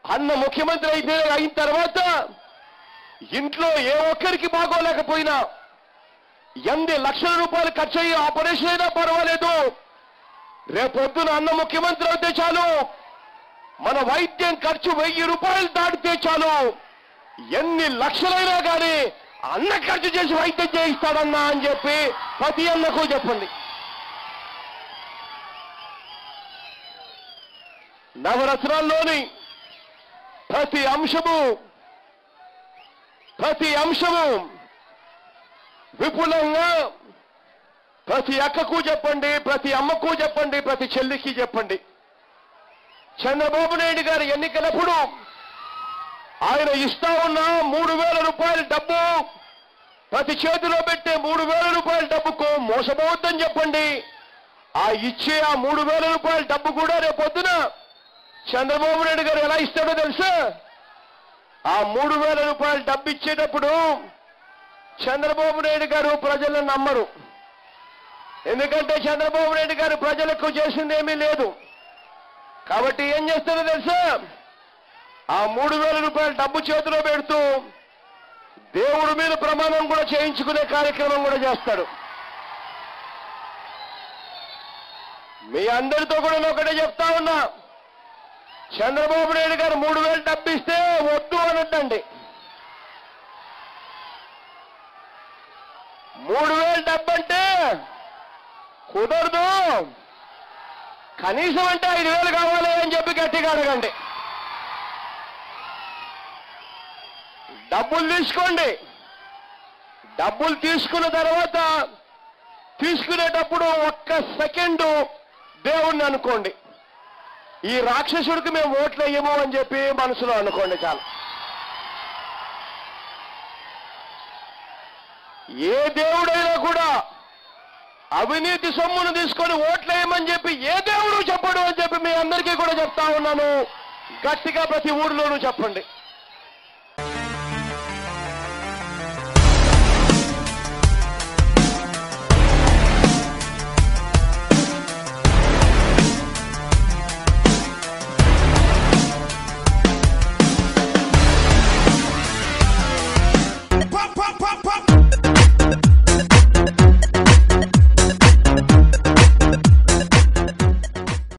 అన్న ముఖ్యమంత్రి అయితే అయిన తర్వాత ఇంట్లో ఏ ఒక్కరికి బాగోలేకపోయినా ఎన్ని లక్షల రూపాయలు ఖర్చు అయ్యి ఆపరేషన్ అయినా పర్వాలేదు రేపొద్దున అన్న ముఖ్యమంత్రి అయితే చాలు మన వైద్యం ఖర్చు వెయ్యి రూపాయలు దాటితే చాలు ఎన్ని లక్షలైనా కానీ అన్న ఖర్చు చేసి వైద్యం చేయిస్తాడన్నా అని చెప్పి ప్రతి అన్నకు చెప్పండి నవరత్నాల్లోని ప్రతి అంశము ప్రతి అంశము విపులంగా ప్రతి అక్కకు చెప్పండి ప్రతి అమ్మకు చెప్పండి ప్రతి చెల్లికి చెప్పండి చంద్రబాబు నాయుడు గారు ఎన్నికలప్పుడు ఆయన ఇస్తా ఉన్న మూడు వేల రూపాయల డబ్బు ప్రతి చేతిలో పెట్టే మూడు వేల రూపాయల డబ్బుకు మోసపోవద్దని చెప్పండి ఆ ఇచ్చే ఆ మూడు వేల రూపాయల డబ్బు కూడా రేపొద్దున చంద్రబాబు నాయుడు గారు ఎలా ఇస్తాడో తెలుసా ఆ మూడు వేల రూపాయల డబ్బు ఇచ్చేటప్పుడు చంద్రబాబు నాయుడు గారు ప్రజలను నమ్మరు ఎందుకంటే చంద్రబాబు నాయుడు గారు ప్రజలకు చేసింది ఏమీ లేదు కాబట్టి ఏం చేస్తాడో తెలుసా ఆ మూడు వేల రూపాయల డబ్బు చేతిలో పెడుతూ దేవుడి మీద ప్రమాణం కూడా చేయించుకునే కార్యక్రమం కూడా చేస్తాడు మీ అందరితో కూడా నేను ఒకటే చెప్తా ఉన్నా చంద్రబాబు నాయుడు గారు మూడు వేలు డబ్బు ఇస్తే వద్దు అనొద్దండి మూడు వేలు డబ్బు అంటే కుదరదు కనీసం అంటే ఐదు వేలు కావాలి అని చెప్పి గట్టిగా అడగండి డబ్బులు తీసుకోండి డబ్బులు తీసుకున్న తర్వాత తీసుకునేటప్పుడు ఒక్క సెకండు దేవుణ్ణి అనుకోండి ఈ రాక్షసుడికి మేము ఓట్లు వేయము అని చెప్పి మనసులో అనుకోండి చాలు ఏ దేవుడైనా కూడా అవినీతి సొమ్మును తీసుకొని ఓట్లేయమని చెప్పి ఏ దేవుడు చెప్పడు అని చెప్పి మీ అందరికీ కూడా చెప్తా ఉన్నాను గట్టిగా ప్రతి ఊరిలోనూ చెప్పండి